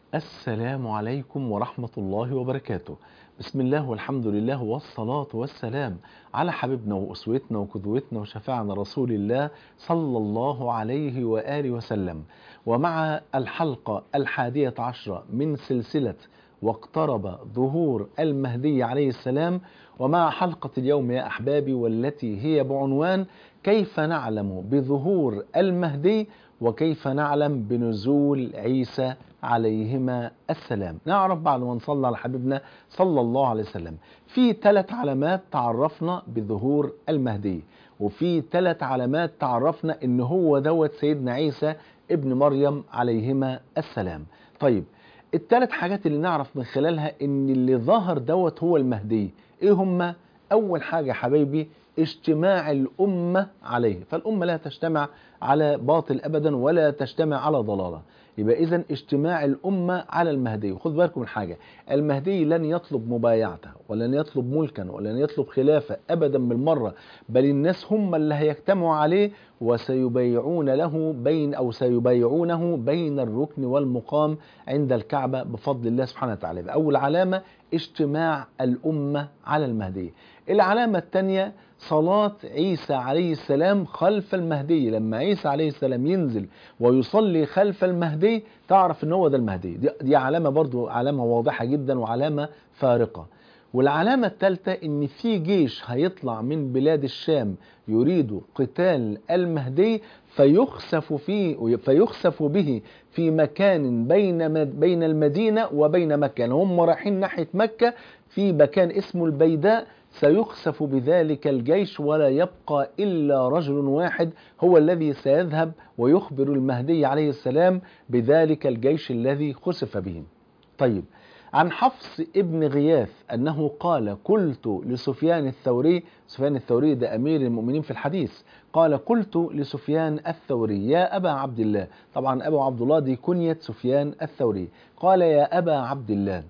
السلام عليكم ورحمة الله وبركاته بسم الله والحمد لله والصلاة والسلام على حبيبنا وأسوتنا وقدوتنا وشفاعنا رسول الله صلى الله عليه وآله وسلم ومع الحلقة الحادية عشرة من سلسلة واقترب ظهور المهدي عليه السلام ومع حلقة اليوم يا أحبابي والتي هي بعنوان كيف نعلم بظهور المهدي وكيف نعلم بنزول عيسى عليهما السلام نعرف بعد ما نصلى على حبيبنا صلى الله عليه وسلم في ثلاث علامات تعرفنا بظهور المهدي وفي ثلاث علامات تعرفنا ان هو دوت سيدنا عيسى ابن مريم عليهما السلام طيب الثلاث حاجات اللي نعرف من خلالها ان اللي ظهر دوت هو المهدي ايه هما اول حاجة حبايبي اجتماع الأمة عليه فالأمة لا تجتمع على باطل أبدا ولا تجتمع على ضلالة يبقى إذا اجتماع الأمة على المهدي وخد بالكم من حاجة المهدي لن يطلب مبايعته ولن يطلب ملكا ولن يطلب خلافة أبدا بالمرة بل الناس هم اللي هيجتمعوا عليه وسيبايعون له بين أو سيبايعونه بين الركن والمقام عند الكعبة بفضل الله سبحانه وتعالى أول علامة اجتماع الأمة على المهدي العلامة الثانية صلاة عيسى عليه السلام خلف المهدي لما عيسى عليه السلام ينزل ويصلي خلف المهدي تعرف ان هو ده المهدي دي, دي علامة برضو علامة واضحة جدا وعلامة فارقة والعلامة الثالثة ان في جيش هيطلع من بلاد الشام يريد قتال المهدي فيخسف فيه فيخسف به في مكان بين بين المدينة وبين مكة يعني هم رايحين ناحية مكة في مكان اسمه البيداء سيخسف بذلك الجيش ولا يبقى إلا رجل واحد هو الذي سيذهب ويخبر المهدي عليه السلام بذلك الجيش الذي خسف به طيب عن حفص ابن غياث أنه قال قلت لسفيان الثوري سفيان الثوري ده أمير المؤمنين في الحديث قال قلت لسفيان الثوري يا أبا عبد الله طبعا أبا عبد الله دي كنية سفيان الثوري قال يا أبا عبد الله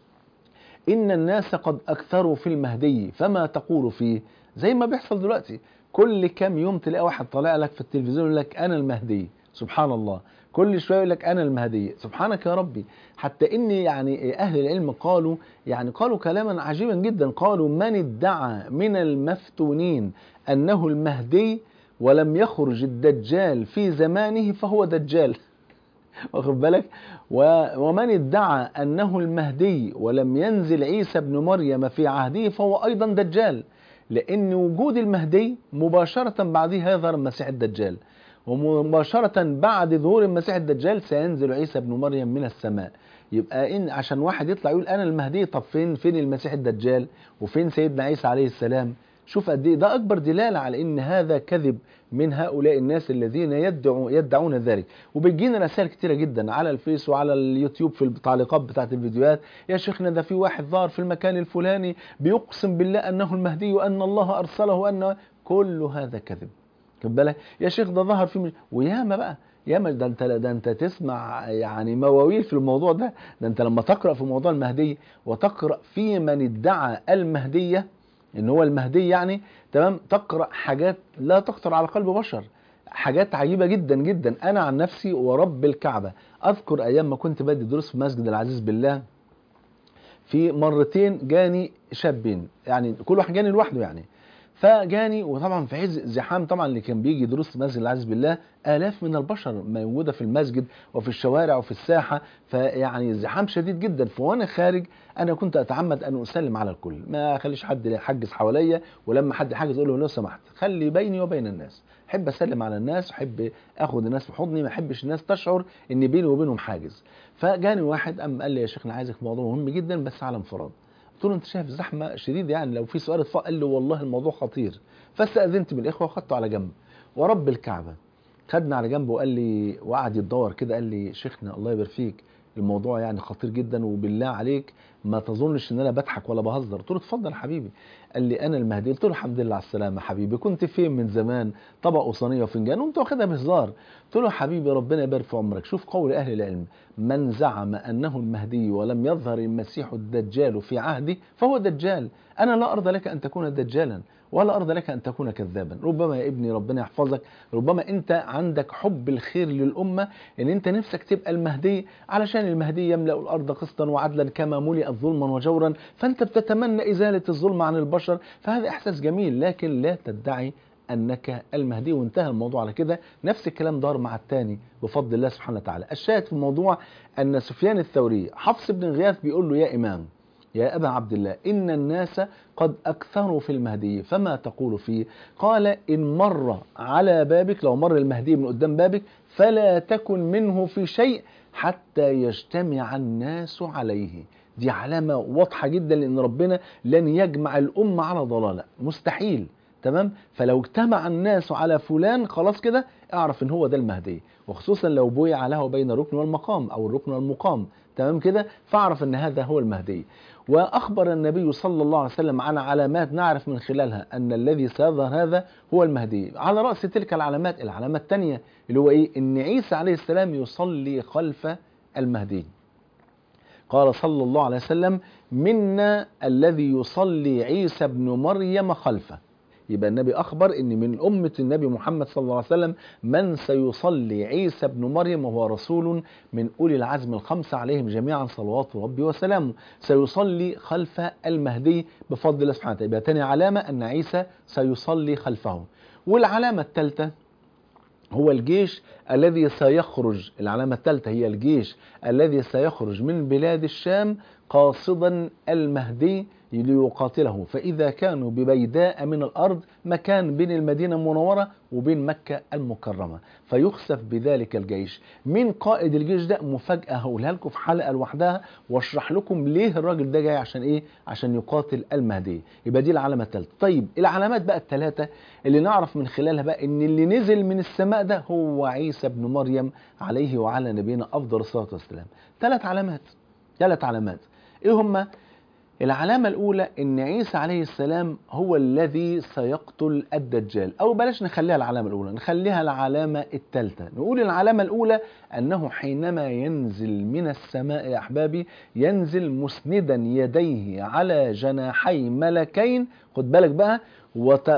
إن الناس قد أكثروا في المهدي فما تقول فيه زي ما بيحصل دلوقتي كل كام يوم تلاقي واحد طالع لك في التلفزيون يقول لك أنا المهدي سبحان الله كل شويه يقول لك انا المهدي سبحانك يا ربي حتى ان يعني اهل العلم قالوا يعني قالوا كلاما عجيبا جدا قالوا من ادعى من المفتونين انه المهدي ولم يخرج الدجال في زمانه فهو دجال واخد بالك ومن ادعى انه المهدي ولم ينزل عيسى ابن مريم في عهده فهو ايضا دجال لان وجود المهدي مباشره بعده يظهر المسيح الدجال ومباشرة بعد ظهور المسيح الدجال سينزل عيسى ابن مريم من السماء يبقى إن عشان واحد يطلع يقول أنا المهدي طب فين فين المسيح الدجال وفين سيدنا عيسى عليه السلام شوف قد ايه ده أكبر دلالة على إن هذا كذب من هؤلاء الناس الذين يدعوا يدعون ذلك وبتجينا رسائل كتيرة جدا على الفيس وعلى اليوتيوب في التعليقات بتاعت الفيديوهات يا شيخنا ده في واحد ظهر في المكان الفلاني بيقسم بالله أنه المهدي وأن الله أرسله وأن كل هذا كذب خد بالك يا شيخ ده ظهر في مش... وياما بقى ياما ده انت ده انت تسمع يعني مواويل في الموضوع ده ده انت لما تقرا في موضوع المهدي وتقرا في من ادعى المهديه ان هو المهدي يعني تمام تقرا حاجات لا تخطر على قلب بشر حاجات عجيبه جدا جدا انا عن نفسي ورب الكعبه اذكر ايام ما كنت بدي دروس في مسجد العزيز بالله في مرتين جاني شابين يعني كل واحد جاني لوحده يعني فجاني وطبعا في عز زحام طبعا اللي كان بيجي دروس مسجد العزيز بالله آلاف من البشر موجودة في المسجد وفي الشوارع وفي الساحة فيعني الزحام شديد جدا فوانا خارج أنا كنت أتعمد أن أسلم على الكل ما أخليش حد يحجز حواليا ولما حد يحجز أقول له لو سمحت خلي بيني وبين الناس أحب أسلم على الناس أحب أخد الناس في حضني ما أحبش الناس تشعر إن بيني وبينهم حاجز فجاني واحد أم قال لي يا شيخنا عايزك في موضوع مهم جدا بس على انفراد قلت له انت شايف زحمه شديده يعني لو في سؤال اتفق قال لي والله الموضوع خطير فاستاذنت من الاخوه وخدته على جنب ورب الكعبه خدنا على جنب وقال لي وقعد يتدور كده قال لي شيخنا الله يبارك فيك الموضوع يعني خطير جدا وبالله عليك ما تظنش ان انا بضحك ولا بهزر قلت له اتفضل حبيبي قال لي انا المهدي قلت له الحمد لله على السلامه حبيبي كنت فين من زمان طبق وصينيه وفنجان وانت واخدها بهزار قلت له حبيبي ربنا يبارك في عمرك شوف قول اهل العلم من زعم انه المهدي ولم يظهر المسيح الدجال في عهده فهو دجال انا لا ارضى لك ان تكون دجالا ولا أرض لك أن تكون كذابا ربما يا ابني ربنا يحفظك ربما أنت عندك حب الخير للأمة إن أنت نفسك تبقى المهدي علشان المهدي يملأ الأرض قسطا وعدلا كما ملئت ظلما وجورا فأنت بتتمنى إزالة الظلم عن البشر فهذا إحساس جميل لكن لا تدعي أنك المهدي وانتهى الموضوع على كده نفس الكلام دار مع الثاني بفضل الله سبحانه وتعالى الشاهد في الموضوع أن سفيان الثوري حفص بن غياث بيقول له يا إمام يا أبا عبد الله إن الناس قد أكثروا في المهدي فما تقول فيه قال إن مر على بابك لو مر المهدي من قدام بابك فلا تكن منه في شيء حتى يجتمع الناس عليه دي علامة واضحة جدا لأن ربنا لن يجمع الأمة على ضلالة مستحيل تمام فلو اجتمع الناس على فلان خلاص كده اعرف ان هو ده المهدي وخصوصا لو بويع له بين الركن والمقام او الركن والمقام تمام كده فاعرف ان هذا هو المهدي واخبر النبي صلى الله عليه وسلم عن علامات نعرف من خلالها ان الذي سيظهر هذا هو المهدي على راس تلك العلامات العلامه الثانيه اللي هو ايه ان عيسى عليه السلام يصلي خلف المهدي قال صلى الله عليه وسلم منا الذي يصلي عيسى ابن مريم خلفه يبقى النبي أخبر أن من أمة النبي محمد صلى الله عليه وسلم من سيصلي عيسى ابن مريم وهو رسول من أولي العزم الخمسة عليهم جميعا صلوات ربي وسلامه سيصلي خلف المهدي بفضل الله سبحانه وتعالى يبقى تاني علامة أن عيسى سيصلي خلفه والعلامة الثالثة هو الجيش الذي سيخرج العلامة الثالثة هي الجيش الذي سيخرج من بلاد الشام قاصدا المهدي ليقاتله فإذا كانوا ببيداء من الأرض مكان بين المدينة المنورة وبين مكة المكرمة فيخسف بذلك الجيش من قائد الجيش ده مفاجأة هقولها لكم في حلقة لوحدها واشرح لكم ليه الراجل ده جاي عشان ايه عشان يقاتل المهدي يبقى دي العلامة الثالثة طيب العلامات بقى الثلاثة اللي نعرف من خلالها بقى ان اللي نزل من السماء ده هو عيسى ابن مريم عليه وعلى نبينا افضل الصلاة والسلام ثلاث علامات ثلاث علامات ايه هما العلامة الأولى إن عيسى عليه السلام هو الذي سيقتل الدجال أو بلاش نخليها العلامة الأولى نخليها العلامة الثالثة نقول العلامة الأولى أنه حينما ينزل من السماء يا أحبابي ينزل مسندا يديه على جناحي ملكين خد بالك بقى وت...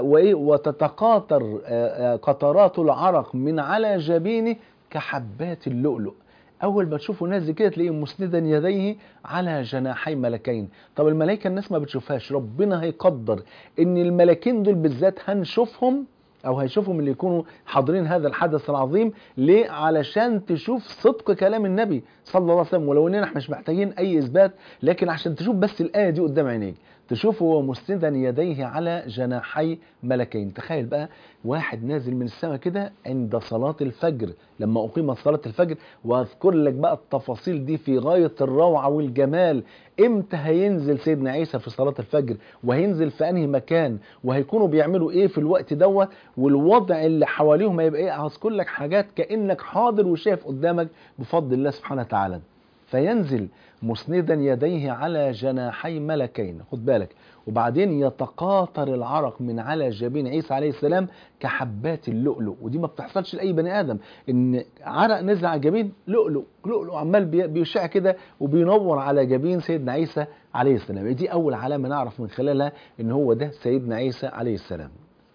وتتقاطر قطرات العرق من على جبينه كحبات اللؤلؤ اول ما تشوفه نازل كده تلاقيه مسندا يديه على جناحي ملكين طب الملائكه الناس ما بتشوفهاش ربنا هيقدر ان الملكين دول بالذات هنشوفهم او هيشوفهم اللي يكونوا حاضرين هذا الحدث العظيم ليه علشان تشوف صدق كلام النبي صلى الله عليه وسلم ولو اننا احنا مش محتاجين اي اثبات لكن عشان تشوف بس الايه دي قدام عينيك تشوفه هو مسندا يديه على جناحي ملكين تخيل بقى واحد نازل من السماء كده عند صلاة الفجر لما أقيمت صلاة الفجر وأذكر لك بقى التفاصيل دي في غاية الروعة والجمال إمتى هينزل سيدنا عيسى في صلاة الفجر وهينزل في أنهي مكان وهيكونوا بيعملوا إيه في الوقت دوت والوضع اللي حواليهم هيبقى إيه هذكر لك حاجات كأنك حاضر وشايف قدامك بفضل الله سبحانه وتعالى فينزل مسندا يديه على جناحي ملكين خد بالك وبعدين يتقاطر العرق من على جبين عيسى عليه السلام كحبات اللؤلؤ ودي ما بتحصلش لاي بني ادم ان عرق نزل على جبين لؤلؤ لؤلؤ عمال بيشع كده وبينور على جبين سيدنا عيسى عليه السلام دي اول علامه نعرف من خلالها ان هو ده سيدنا عيسى عليه السلام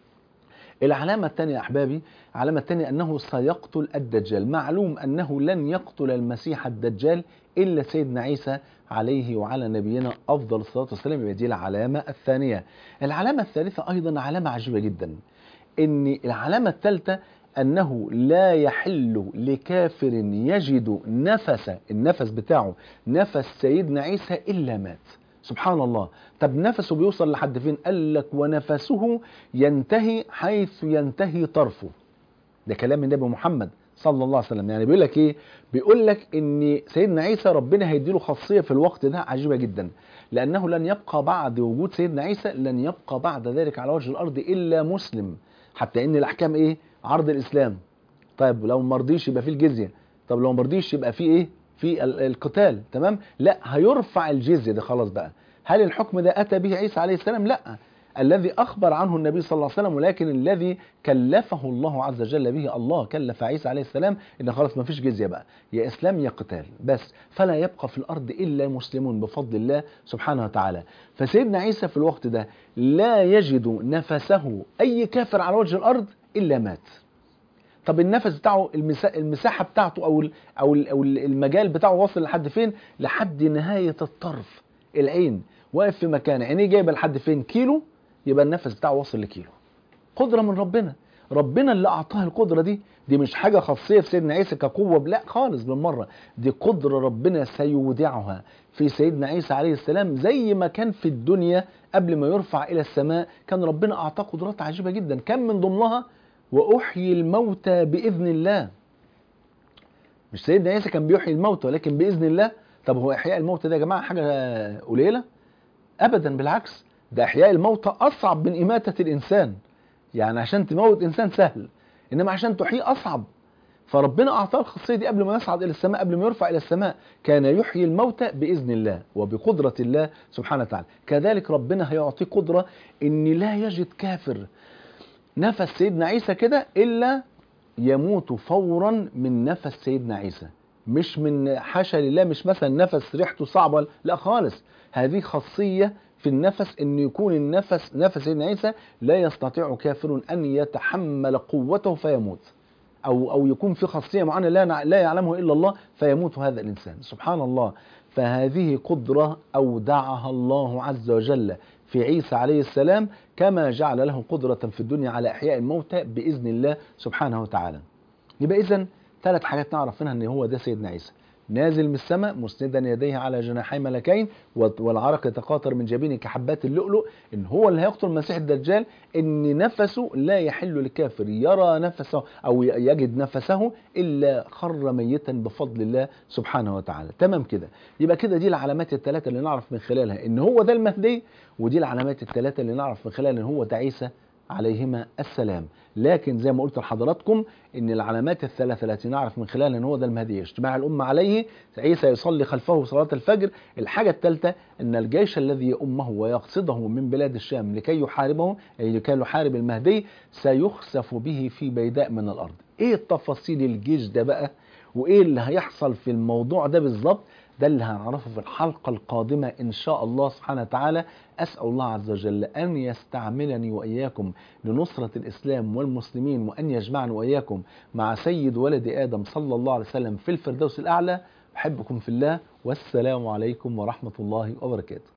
العلامة الثانية يا أحبابي العلامة الثانية أنه سيقتل الدجال معلوم أنه لن يقتل المسيح الدجال إلا سيدنا عيسى عليه وعلى نبينا أفضل الصلاة والسلام يبقى دي العلامة الثانية العلامة الثالثة أيضا علامة عجيبة جدا إن العلامة الثالثة أنه لا يحل لكافر يجد نفس النفس بتاعه نفس سيدنا عيسى إلا مات سبحان الله طب نفسه بيوصل لحد فين قال لك ونفسه ينتهي حيث ينتهي طرفه ده كلام النبي محمد صلى الله عليه وسلم يعني بيقول لك ايه بيقول لك ان سيدنا عيسى ربنا هيديله خاصيه في الوقت ده عجيبه جدا لانه لن يبقى بعد وجود سيدنا عيسى لن يبقى بعد ذلك على وجه الارض الا مسلم حتى ان الاحكام ايه عرض الاسلام طيب لو ما رضيش يبقى في الجزيه طب لو ما رضيش يبقى في ايه في القتال تمام لا هيرفع الجزيه ده خلاص بقى هل الحكم ده اتى به عيسى عليه السلام لا الذي أخبر عنه النبي صلى الله عليه وسلم ولكن الذي كلفه الله عز وجل به الله كلف عيسى عليه السلام إن خلاص ما فيش جزية بقى يا إسلام يا قتال بس فلا يبقى في الأرض إلا مسلمون بفضل الله سبحانه وتعالى فسيدنا عيسى في الوقت ده لا يجد نفسه أي كافر على وجه الأرض إلا مات طب النفس بتاعه المسا... المساحه بتاعته او ال... او ال... او المجال بتاعه واصل لحد فين لحد نهايه الطرف العين واقف في مكان عينيه جايبه لحد فين كيلو يبقى النفس بتاعه واصل لكيلو قدره من ربنا ربنا اللي اعطاها القدره دي دي مش حاجه خاصيه في سيدنا عيسى كقوه لا خالص بالمره دي قدره ربنا سيودعها في سيدنا عيسى عليه السلام زي ما كان في الدنيا قبل ما يرفع الى السماء كان ربنا اعطاه قدرات عجيبه جدا كان من ضمنها واحيي الموتى باذن الله مش سيدنا عيسى كان بيحيي الموتى ولكن باذن الله طب هو احياء الموتى ده يا جماعه حاجه قليله ابدا بالعكس ده احياء الموتى اصعب من اماته الانسان يعني عشان تموت انسان سهل انما عشان تحييه اصعب فربنا اعطاه الخاصيه دي قبل ما يصعد الى السماء قبل ما يرفع الى السماء كان يحيي الموتى باذن الله وبقدره الله سبحانه وتعالى كذلك ربنا هيعطيه قدره ان لا يجد كافر نفس سيدنا عيسى كده الا يموت فورا من نفس سيدنا عيسى مش من حاشا لله مش مثلا نفس ريحته صعبه لا خالص هذه خاصيه في النفس ان يكون النفس نفس سيدنا عيسى لا يستطيع كافر ان يتحمل قوته فيموت او او يكون في خاصيه معينه لا لا يعلمها الا الله فيموت هذا الانسان سبحان الله فهذه قدره اودعها الله عز وجل في عيسى عليه السلام كما جعل له قدرة في الدنيا على إحياء الموتى بإذن الله سبحانه وتعالى يبقى إذن ثلاث حاجات نعرف منها أن هو ده سيدنا عيسى نازل من السماء مسندا يديه على جناحي ملكين والعرق يتقاطر من جبينه كحبات اللؤلؤ ان هو اللي هيقتل المسيح الدجال ان نفسه لا يحل لكافر يرى نفسه او يجد نفسه الا خر ميتا بفضل الله سبحانه وتعالى تمام كده يبقى كده دي العلامات الثلاثه اللي نعرف من خلالها ان هو ده المهدي ودي العلامات الثلاثه اللي نعرف من خلالها ان هو ده عيسى عليهما السلام لكن زي ما قلت لحضراتكم ان العلامات الثلاثه التي نعرف من خلالها ان هو ده المهدي اجتماع الامه عليه عيسى يصلي خلفه صلاه الفجر الحاجه الثالثه ان الجيش الذي يؤمه ويقصده من بلاد الشام لكي يحاربه اي لكي يحارب المهدي سيخسف به في بيداء من الارض ايه التفاصيل الجيش ده بقى وايه اللي هيحصل في الموضوع ده بالظبط ده اللي هنعرفه في الحلقة القادمة إن شاء الله سبحانه وتعالى أسأل الله عز وجل أن يستعملني وإياكم لنصرة الإسلام والمسلمين وأن يجمعني وإياكم مع سيد ولد آدم صلى الله عليه وسلم في الفردوس الأعلى أحبكم في الله والسلام عليكم ورحمة الله وبركاته